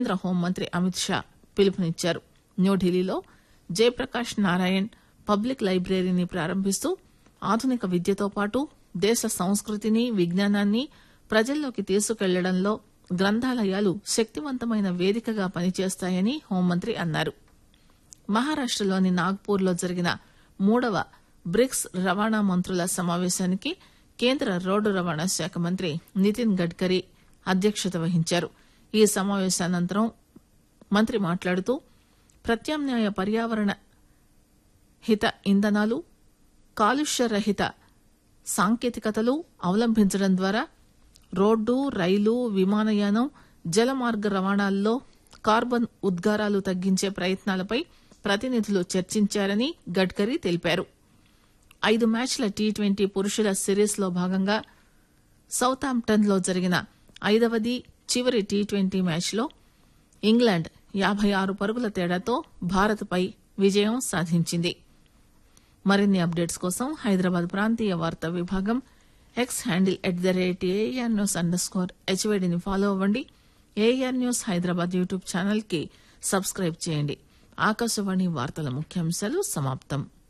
కేంద్ర హోంమంత్రి అమిత్ షా పిలుపునిచ్చారు న్యూఢిల్లీలో జయప్రకాష్ నారాయణ్ పబ్లిక్ లైబ్రరీని ప్రారంభిస్తూ ఆధునిక విద్యతో పాటు దేశ సంస్కృతిని విజ్ఞానాన్ని ప్రజల్లోకి తీసుకెళ్లడంలో గ్రంథాలయాలు శక్తివంతమైన వేదికగా పనిచేస్తాయని హోంమంత్రి అన్నారు మహారాష్టలోని నాగ్పూర్లో జరిగిన మూడవ బ్రిక్స్ రవాణా మంత్రుల సమావేశానికి కేంద్ర రోడ్డు రవాణా శాఖ మంత్రి నితిన్ గడ్కరీ అధ్యక్షత వహించారు ఈ సమావేశానంతరం మంత్రి మాట్లాడుతూ ప్రత్యామ్నాయ పర్యావరణ హిత ఇంధనాలు కాలుష్య రహిత సాంకేతికతలు అవలంబించడం ద్వారా రోడ్డు రైలు విమానయానం జలమార్గ రవాణాల్లో కార్బన్ ఉద్గారాలు తగ్గించే ప్రయత్నాలపై ప్రతినిధులు చర్చించారని గడ్కరీ తెలిపారు ఐదు మ్యాచ్ల టీ ట్వంటీ పురుషుల సిరీస్ లో భాగంగా సౌతాంప్టన్ లో జరిగిన ఐదవది చివరి టీ ట్వంటీ మ్యాచ్ లో ఇంగ్లాండ్ యాభై ఆరు పరుగుల తేడాతో భారత్ పై విజయం సాధించింది మరిన్ని అప్డేట్స్ కోసం హైదరాబాద్ ప్రాంతీయ వార్తా విభాగం X handle at the rate AIR news underscore హెచ్వేడిని ఫాలో అవ్వండి AIR news Hyderabad YouTube channel కి సబ్స్క్రైబ్ చేయండి ఆకాశవాణి వార్తల ముఖ్యాంశాలు సమాప్తం